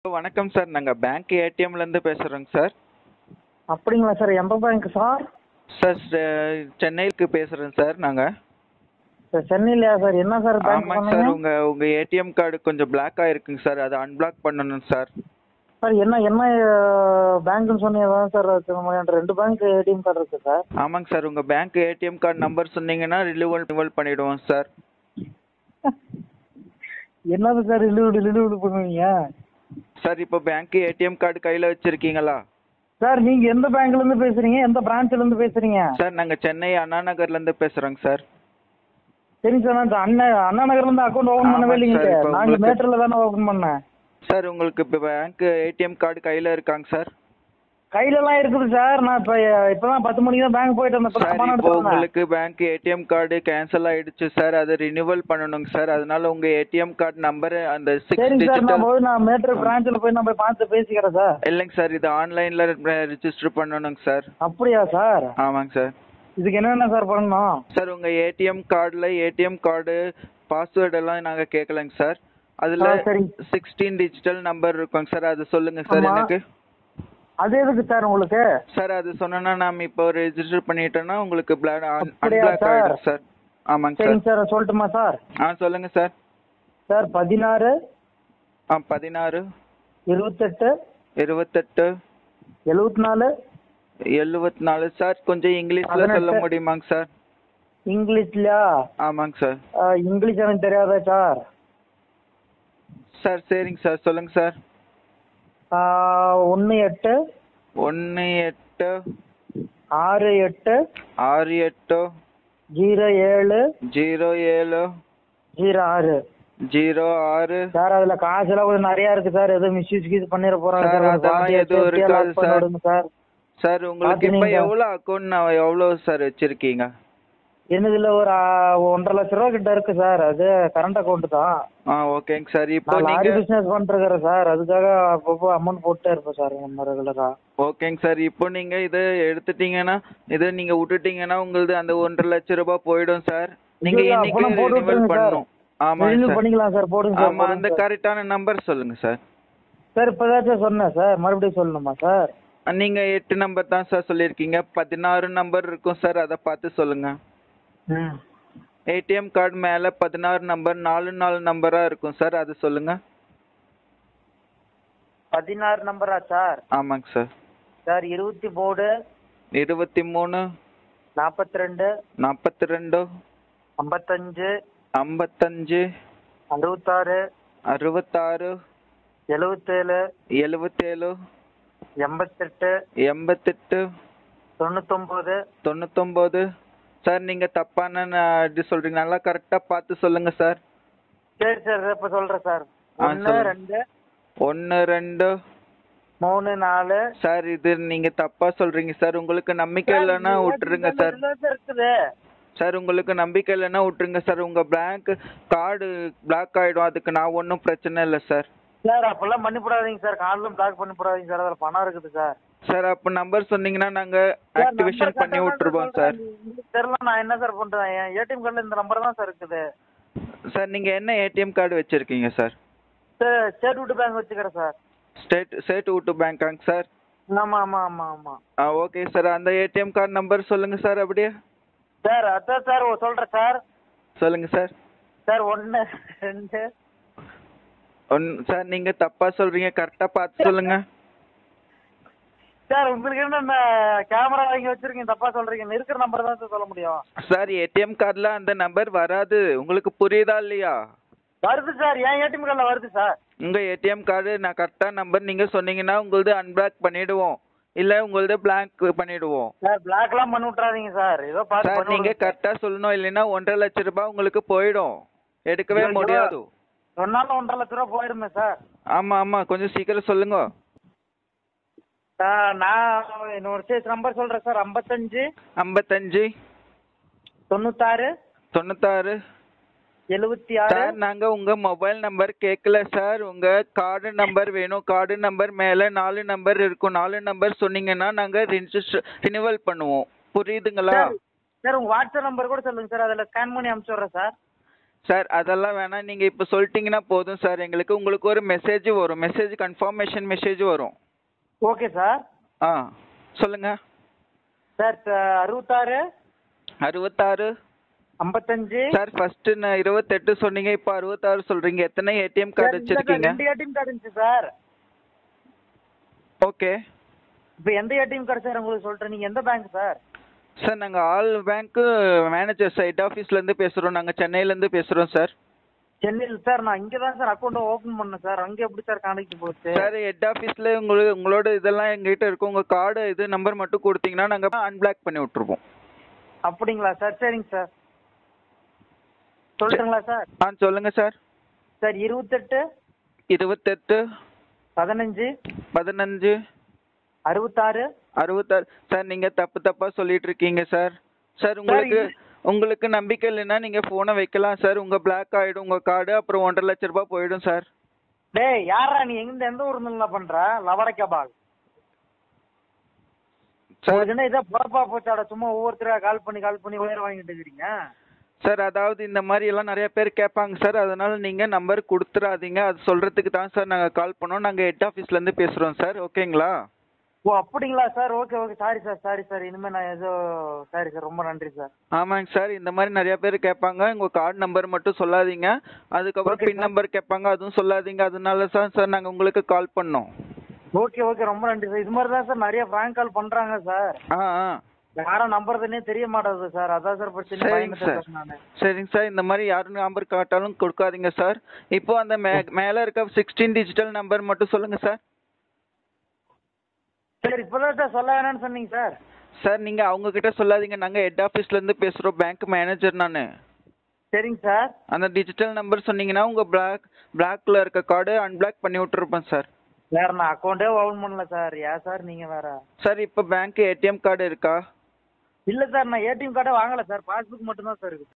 வணக்கம் சார் நாங்கள் பேங்க் ஏடிஎம்லேருந்து பேசுகிறோங்க சார் அப்படிங்களா சார் எந்த பேங்க் சார் சார் செ- சென்னைக்கு பேசுகிறேன் சார் நாங்கள் சார் சென்னையிலையா சார் என்ன சார் பேங்க் ஆமாங்க சார் பண்ணீங்க உங்கள் உங்கள் ஏடிஎம் கார்டு கொஞ்சம் பிளாக் ஆகிருக்குங்க சார் அதை அன்பிளாக் பண்ணணும் சார் சார் என்ன என்ன பேங்க்னு சொன்னீங்க தான் சார் அது நம்ம என்கிட்ட ரெண்டு பேங்க் ஏடிஎம் கார்டு இருக்கு சார் ஆமாங்க சார் உங்கள் பேங்க் ஏடிஎம் கார்டு நம்பர் சொன்னீங்கன்னா ரினிவல் ரினிவல் பண்ணிவிடுவோம் சார் என்னது சார் ரிலீவ் ரிலீவ் பண்ணுவீங்க சார் இப்போ பேங்க் ஏடிஎம் கார்டு கையில் வச்சுருக்கீங்களா சார் நீங்க எந்த பேங்க்ல இருந்து பேசுறீங்க எந்த பிரான்ச்ல இருந்து பேசுறீங்க சார் நாங்கள் சென்னை அண்ணா நகர்லேருந்து பேசுகிறோங்க சார் சரிங்க சார் நான் அண்ணா அண்ணா நகர்ல இருந்து அக்கௌண்ட் ஓபன் பண்ணவே ஆமாங்க இல்லைங்க சார், சார் இப்ப நாங்க உங்களுக்கு- மேட்டர்ல தானே ஓபன் பண்ணேன் சார் உங்களுக்கு இப்போ பேங்க் ஏடிஎம் கார்டு கையில் இருக்காங்க சார் கையில எல்லாம் இருக்குது சார் நான் இப்ப இப்பதான் பத்து மணிக்கு தான் பேங்க் போயிட்டு வந்தேன் இப்ப சார் பணம் இப்போ எடுத்து வந்தேன் உங்களுக்கு பேங்க் ஏடிஎம் கார்டு கேன்சல் ஆயிடுச்சு சார் அது ரினிவல் பண்ணணுங்க சார் அதனால உங்க ஏடிஎம் கார்டு நம்பர் அந்த சிக்ஸ் சரிங்க சார் நான் டிஜிட்டல் போய் நான் மேட்டர் பிரான்ச்ல போய் நான் போய் பார்த்து பேசிக்கிறேன் சார் இல்லைங்க சார் இது ஆன்லைன்ல ரிஜிஸ்டர் பண்ணணுங்க சார் அப்படியா சார் ஆமாங்க சார் இதுக்கு என்னென்ன சார் பண்ணணும் சார் உங்க ஏடிஎம் கார்டில் ஏடிஎம் கார்டு பாஸ்வேர்டு எல்லாம் நாங்க கேட்கலங்க சார் அதுல ஆ, சரிங்க. சிக்ஸ்டீன் டிஜிட்டல் நம்பர் இருக்குங்க சார் அது சொல்லுங்க சார் ஆமா. எனக்கு அது எதுக்கு சார் உங்களுக்கு சார் அது சொன்னா நாம இப்போ ரெஜிஸ்டர் பண்ணிட்டோம்னா உங்களுக்கு பிளாக் அப்படியா அன்பிளாக் சார்? ஆயிடும் சார் ஆமாங்க சார் சரிங்க சார் சொல்லட்டுமா சார் ஆ சொல்லுங்க சார் சார் பதினாறு ஆ பதினாறு இருபத்தெட்டு இருபத்தெட்டு எழுபத்தி நாலு எழுபத்தி நாலு சார் கொஞ்சம் இங்கிலீஷ்ல சொல்ல பதினெட்டு. முடியுமாங்க சார் இங்கிலீஷ்லயா ஆமாங்க சார் ஆ, இங்கிலீஷ் எனக்கு தெரியாதா சார் சார் சரிங்க சார் சொல்லுங்க சார் ஒன்று எட்டு ஒன்று எட்டு ஆறு எட்டு ஆறு எட்டு ஜீரோ ஏழு ஜீரோ ஏழு ஜீரோ ஆறு ஜீரோ ஆறு சார் அதுல காசு எல்லாம் கொஞ்சம் நிறைய இருக்கு சார் ஏதோ மிஸ்யூஸ் கீஸ் பண்ணிட போறாங்க சார், சார் அதெல்லாம் பாட்டியை எதுவும் safety ஆ இருக்காது lock பண்ணி சார். விடுங்க சார் சார் உங்களுக்கு இப்போ பாத்துனீங்க. எவ்வளோ அக்கௌண்ட் எவ்வளோ சார் வச்சிருக்கீங்க என்னதுல ஒரு ஆ, ஒன்றரை லட்ச ரூபா கிட்ட இருக்கு சார் அது கரண்ட் அக்கௌண்ட் தான் ஆ ஓகேங்க சார் இப்போ நான் லாரி நீங்க பிசினஸ் பண்ணிருக்கிறேன் சார் அதுக்காக அப்பப்போ அமௌண்ட் போட்டே இருப்பேன் சார் நம்ம ரெகுலரா ஓகேங்க சார் இப்போ நீங்க இதை எடுத்துட்டீங்கன்னா இதை நீங்க விட்டுட்டீங்கன்னா உங்களுது அந்த ஒன்றரை லட்ச ரூபாய் போயிடும் சார் நீங்க இல்ல, இன்னைக்கு அப்பனா போட்டு ரினிவல் விட்டுருங்க சார். பண்ணணும் ஆமாங்க ரினியூ சார் பண்ணிக்கலாம் சார் போடுங்க சார் ஆமா அந்த போடுங்க சார். கரெக்டான நம்பர் சொல்லுங்க சார் சார் இப்போதாச்சும் சொன்னேன் சார் மறுபடியும் சொல்லணுமா சார் நீங்க எட்டு நம்பர் தான் சார் சொல்லியிருக்கீங்க பதினாறு நம்பர் இருக்கும் சார் அதை பார்த்து சொல்லுங்க ம் ஏடிஎம் கார்டு மேல பதினாறு நம்பர் நாலு நாலு நம்பரா இருக்கும் சார் அது சொல்லுங்க பதினாறு நம்பரா சார் ஆமாங்க சார் சார் இருபத்தி மூணு இருபத்தி மூணு நாற்பத்தி ரெண்டு நாற்பத்தி ரெண்டு ஐம்பத்தஞ்சு ஐம்பத்தஞ்சு அறுபத்தாறு அறுபத்தாறு எழுபத்தேழு எழுபத்தேழு எண்பத்தெட்டு எண்பத்தெட்டு தொண்ணூத்தொம்பது தொண்ணூத்தொம்பது சார் நீங்க தப்பான ந- இது சொல்றீங்க நல்லா கரெக்டா பார்த்து சொல்லுங்க சார் சரி சார் இப்போ சொல்கிறேன் சார் ஆ, ஒன்று சொல்லுங்க. ரெண்டு ஒன்று ரெண்டு மூணு நாலு சார் இது நீங்க தப்பா சொல்றீங்க சார் உங்களுக்கு நம்பிக்கை இல்லைன்னா விட்டுருங்க சார் இதுல தான் இருக்குது சார் உங்களுக்கு நம்பிக்கை இல்லைன்னா விட்டுருங்க சார் உங்க பேங்க் கார்டு பிளாக் ஆயிடும் அதுக்கு நான் ஒன்றும் பிரச்சனை இல்லை சார் சார் அப்பெல்லாம் பண்ணி போடாதீங்க சார் கார்டும் பிளாக் பண்ணி போடாதீங்க சார் அதில் பணம் இருக்குது சார் சார் அப்போ நம்பர் சொன்னீங்கன்னா நாங்க சார், ஆக்டிவேஷன் number பண்ணி correct ஆ விட்டுருவோம் தான் சார் சொல்றேன். உங்களுக்கு தெரியல நான் என்ன சார் பண்றேன் என் ஏடிஎம் கார்டுல இந்த நம்பர் தான் சார் இருக்குது சார் நீங்க என்ன ஏடிஎம் கார்டு வச்சிருக்கீங்க சார் சார் ஸ்டேட் விட்டு பேங்க் வச்சுக்கிறேன் சார் ஸ்டேட் ஸ்டேட் ஊட்டு பேங்காங்க சார் ஆமா ஆமா ஆமா ஆமா ஆ ஓகே சார் அந்த ஏடிஎம் கார்டு நம்பர் சொல்லுங்க சார் அப்படியே சார் அதான் சார் சொல்றேன் சார் சொல்லுங்க சார் சார் ஒன்று ரெண்டு ஒன் சார் நீங்க தப்பா சொல்றீங்க கரெக்டா பார்த்து சொல்லுங்க சார் உங்களுக்கு என்ன கேமரா வாங்கி வச்சிருக்கீங்க தப்பா சொல்றீங்க இருக்கிற நம்பர் தான் சார் சொல்ல முடியும் சார் ஏடிஎம் கார்டுல அந்த நம்பர் வராது உங்களுக்கு புரியுதா இல்லையா வருது சார் என் ஏடிஎம் கார்டில் வருது சார் உங்க ஏடிஎம் கார்டு நான் கரெக்டா நம்பர் நீங்க சொன்னீங்கன்னா உங்களுது அன்பிளாக் பண்ணிடுவோம் இல்ல உங்களுது பிளாக் பண்ணிடுவோம் சார் பிளாக்லாம் பண்ணி விட்றாதீங்க சார் ஏதோ பார்த்து சார் பண்ணி நீங்க விடுங்க. கரெக்டா சொல்லணும் இல்லைன்னா ஒன்றரை லட்சம் ரூபாய் உங்களுக்கு போயிடும் எடுக்கவே ஐயோ. முடியாது சொன்னாலும் ஒன்றரை லட்ச ரூபா போயிடுமே சார் ஆமா ஆமா கொஞ்சம் சீக்கிரம் சொல்லுங்க சார் நான் என்னோட சேஸ் நம்பர் சொல்றேன் சார் ஐம்பத்தஞ்சு ஐம்பத்தஞ்சு தொண்ணூத்தாறு தொண்ணூத்தாறு எழுபத்தி ஆறு சார் நாங்க உங்க மொபைல் நம்பர் கேட்கல சார் உங்க கார்டு நம்பர் வேணும் கார்டு நம்பர் மேல நாலு நம்பர் இருக்கும் நாலு நம்பர் சொன்னீங்கன்னா நாங்க ரிஜிஸ்டர் ரினிவல் பண்ணுவோம் புரியுதுங்களா சார் சார் உங்க வாட்ஸ்அப் நம்பர் கூட சொல்லுங்க சார் அதில் ஸ்கேன் பண்ணி அனுப்பிச்சுடுறேன் சார் சார் அதெல்லாம் வேணாம் நீங்கள் இப்போ சொல்லிட்டீங்கன்னா போதும் சார் எங்களுக்கு உங்களுக்கு ஒரு மெசேஜ் வரும் மெசேஜ் கன்ஃபர்மேஷன் மெசேஜ் வரும் ஓகே சார் ஆ சொல்லுங்கள் சார் த- அறுபத்தாறு அறுபத்தாறு ஐம்பத்தஞ்சு சார் ஃபர்ஸ்ட் நான் இருபத்தெட்டு சொன்னீங்க இப்போ அறுபத்தாறு சொல்றீங்க எத்தனை ஏடிஎம் கார்டு சார், இல்ல சார், வச்சிருக்கீங்க ரெண்டு ஏடிஎம் கார்டு இருந்துச்சு சார் ஓகே இப்போ எந்த ஏடிஎம் கார்டு சார் உங்களுக்கு சொல்லிட்டேன் நீங்கள் எந்த பேங்க் சார் சார் நாங்கள் ஆல் பேங்க்கு மேனேஜர் ஹெட் ஆஃபீஸ்லேருந்து பேசுகிறோம் நாங்கள் சென்னையிலேருந்து பேசுகிறோம் சார் சென்னையில் சார் நான் இங்கே தான் சார் அக்கௌண்ட் ஓப்பன் பண்ணேன் சார் அங்கே எப்படி சார் கான்டாக்ட் போச்சு சார் ஹெட் ஆஃபீஸில் உங்களுக்கு உங்களோட இதெல்லாம் எங்ககிட்ட இருக்கும் உங்கள் கார்டு இது நம்பர் மட்டும் கொடுத்தீங்கன்னா நாங்கள் அன்பிளாக் பண்ணி விட்ருவோம் அப்படிங்களா சார் சரிங்க சார் சொல்லட்டுங்களா சார் ஆ சொல்லுங்கள் சார் சார் இருபத்தெட்டு இருபத்தெட்டு பதினஞ்சு பதினஞ்சு அறுபத்தாறு அறுபத்தாறு சார் நீங்கள் தப்பு தப்பாக சொல்லிட்டு இருக்கீங்க சார் சார் உங்களுக்கு உங்களுக்கு நம்பிக்கை இல்லைன்னா நீங்கள் ஃபோனை வைக்கலாம் சார் உங்கள் பிளாக் ஆகிடும் உங்கள் கார்டு அப்புறம் ஒன்றரை லட்ச ரூபாய் போயிடும் சார் டேய் யாரா நீ எங்க எந்த ஊர்ல இருந்து பண்ற லவரக்கபால் சார் என்ன இதை பொறப்பா போச்சாடா சும்மா ஒவ்வொருத்தரா கால் பண்ணி கால் பண்ணி உயர் வாங்கிட்டு இருக்கிறீங்க சார் அதாவது இந்த மாதிரி எல்லாம் நிறைய பேர் கேட்பாங்க சார் அதனால நீங்கள் நம்பர் கொடுத்துறாதீங்க அது சொல்கிறதுக்கு தான் சார் நாங்கள் கால் பண்ணோம் நாங்கள் ஹெட் ஆஃபீஸ்லேருந்து பேசுகிறோம் சார் ஓகேங்களா ஓ அப்படிங்களா sir okay okay sorry sir sorry sir இனிமே நான் ஏதோ சாரி சார் ரொம்ப நன்றி சார் ஆமாங்க சார் இந்த மாதிரி நிறைய பேர் கேட்பாங்க உங்கள் கார்டு நம்பர் மட்டும் சொல்லாதீங்க அதுக்கப்புறம் Okay, பின் sir. நம்பர் கேட்பாங்க அதுவும் சொல்லாதீங்க அதனால தான் சார் நாங்கள் உங்களுக்கு கால் பண்ணோம் ஓகே ஓகே ரொம்ப நன்றி சார் இது மாதிரி தான் சார் நிறைய ஃப்ராங்க் கால் பண்றாங்க சார் ஆ ஆ யாரும் நம்புறதுன்னே தெரிய மாட்டேங்குது சார் அதான் சார் பிரச்சனை சரிங்க பயந்துட்டேன் சார் சார் நான் சரிங்க சார் இந்த மாதிரி யாரும் நம்பர் காட்டாலும் கொடுக்காதீங்க சார் இப்போ அந்த மே மேலே இருக்க சிக்ஸ்டீன் டிஜிட்டல் நம்பர் மட்டும் சொல்லுங்கள் சார் சார் இப்போதான் சார் சொல்ல வேணாம்னு சொன்னீங்க சார் சார் நீங்கள் அவங்கக்கிட்ட சொல்லாதீங்க நாங்கள் ஹெட் ஆஃபீஸ்லேருந்து பேசுகிறோம் பேங்க் மேனேஜர் நான் சரிங்க சார் அந்த டிஜிட்டல் நம்பர் சொன்னீங்கன்னா உங்கள் பிளாக் பிளாக்ல இருக்க கார்டு அன்பிளாக் பண்ணி விட்டுருப்பேன் சார் வேற நான் அக்கௌண்ட்டே ஓபன் பண்ணல சார் ஏன் சார் நீங்க வேற சார் இப்போ பேங்க் ஏடிஎம் கார்டு இருக்கா இல்ல சார் நான் ஏடிஎம் கார்டே வாங்கல சார் பாஸ்புக் மட்டும் தான் சார் இருக்கு